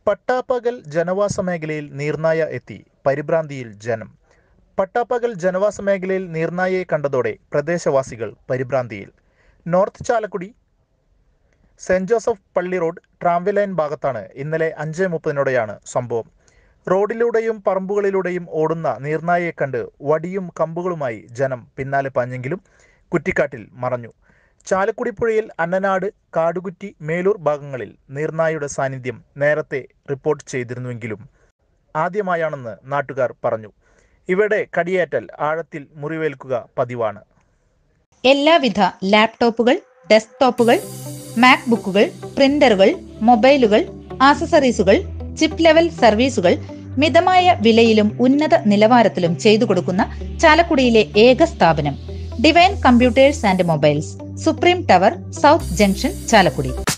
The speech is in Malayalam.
പട്ടാപ്പകൽ ജനവാസ മേഖലയിൽ നീർനായ എത്തി പരിഭ്രാന്തിയിൽ ജനം പട്ടാപ്പകൽ ജനവാസ മേഖലയിൽ നീർനായയെ കണ്ടതോടെ പ്രദേശവാസികൾ പരിഭ്രാന്തിയിൽ നോർത്ത് ചാലക്കുടി സെന്റ് ജോസഫ് പള്ളി റോഡ് ട്രാംവേ ലൈൻ ഭാഗത്താണ് ഇന്നലെ അഞ്ച് മുപ്പതിനോടെയാണ് സംഭവം റോഡിലൂടെയും പറമ്പുകളിലൂടെയും ഓടുന്ന നീർനായയെ കണ്ട് വടിയും കമ്പുകളുമായി ജനം പിന്നാലെ പാഞ്ഞെങ്കിലും കുറ്റിക്കാട്ടിൽ മറഞ്ഞു ചാലക്കുടി പുഴയിൽ അന്നനാട് കാടുകുറ്റി മേലൂർ ഭാഗങ്ങളിൽ നീർനായയുടെ സാന്നിധ്യം നേരത്തെ റിപ്പോർട്ട് ചെയ്തിരുന്നുവെങ്കിലും ആദ്യമായാണെന്ന് നാട്ടുകാർ പറഞ്ഞു ഇവയുടെ കടിയേറ്റൽ ആഴത്തിൽ മുറിവേൽക്കുക പതിവാണ് എല്ലാവിധ ലാപ്ടോപ്പുകൾ ഡെസ്ക്ടോപ്പുകൾ മാക്ബുക്കുകൾ പ്രിന്ററുകൾ മൊബൈലുകൾ ആക്സസറീസുകൾ ചിപ്പ് ലെവൽ സർവീസുകൾ മിതമായ വിലയിലും ഉന്നത നിലവാരത്തിലും ചെയ്തു കൊടുക്കുന്ന ചാലക്കുടിയിലെ ഏക സ്ഥാപനം Divine Computers and Mobiles Supreme Tower South Junction Chalakudy